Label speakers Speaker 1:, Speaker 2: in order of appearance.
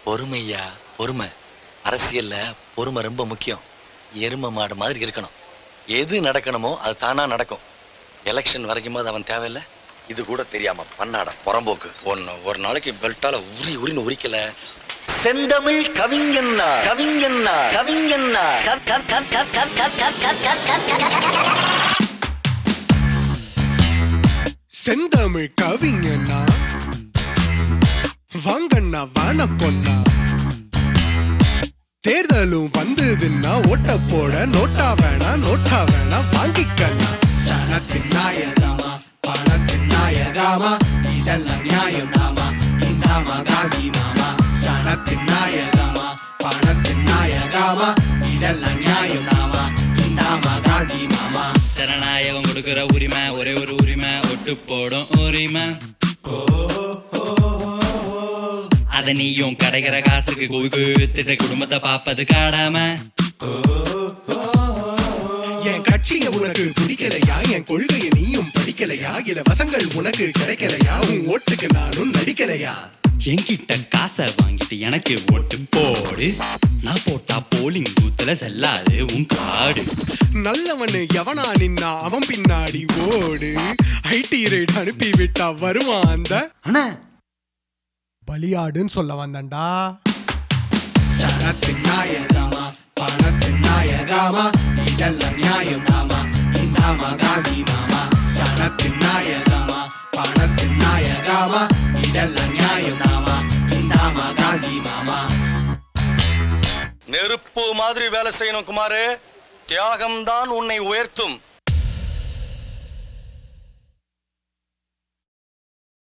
Speaker 1: பொறுமையா பொறுமை அரசியல்ல பொறுமை ரொம்ப முக்கியம் எரும மாடு மாதிரி இருக்கணும் எது நடக்கணுமோ அது தானா நடக்கும் எலெக்ஷன் வரைக்கும் போது அவன் தேவையில்ல இது கூட தெரியாம பண்ணாட புறம்போக்கு ஒன்னு ஒரு நாளைக்கு பெல்ட்டால உரி உரின்னு உரிக்கல செந்தமிழ் கவிஞன்னா கவிஞன்னா கவிஞன்னா க- க- க- க- க- க- க- க- க- க- க- க-
Speaker 2: செந்தமிழ் கவிஞனா வாங்கண்ணா வணக்கம்ண்ணா தேர்தலும் வந்ததுன்னா ஓட்ட போட நோட்டா வேணா நோட்டா வேணா வாங்கிக்கண்ணா
Speaker 3: ஜனத்தின் நாயதாமா பணத்தின் நாயதாமா இதெல்லாம் நியாயதாமா இந்தாமா காந்தி மாமா ஜனத்தின் நாயதாமா பணத்தின் நாயதாமா இதெல்லாம் நியாயதாமா இந்தாமா காந்தி மாமா
Speaker 4: ஜனநாயகம் கொடுக்கிற உரிமை ஒரே ஒரு உரிமை ஒட்டு போடும் உரிமை அத நீயும் கிடைக்கிற காசுக்கு குவிக்கு வித்துட்ட குடும்பத்தை பாப்பது காடாம
Speaker 2: என் கட்சிய உனக்கு பிடிக்கலையா என் கொள்கையை நீயும் படிக்கலையா இலவசங்கள் உனக்கு கிடைக்கலையா உன் ஓட்டுக்கு நானும் நடிக்கலையா
Speaker 4: என்கிட்ட காசை வாங்கிட்டு எனக்கு ஓட்டு போடு நான் போட்டா போலிங் பூத்துல செல்லாது உன் காடு
Speaker 2: நல்லவனு எவனா நின்னா அவன் பின்னாடி ஓடு ஐடி ரைட் அனுப்பி விட்டா வருவான் அந்த
Speaker 4: அண்ணா
Speaker 2: பலியாடுன்னு சொல்ல வந்தேன்டா
Speaker 3: ஜனத்தின் நாயதாமா பணத்தின் நாயதாமா இதெல்லாம் நியாயதாமா இந்தாமா காந்தி மாமா ஜனத்தின் நாயதாமா பணத்தின் நாயதாமா இதெல்லாம் நியாயதாமா இந்தாமா காந்தி மாமா
Speaker 1: நெருப்பு மாதிரி வேலை செய்யணும் குமாரு தியாகம்தான் உன்னை உயர்த்தும்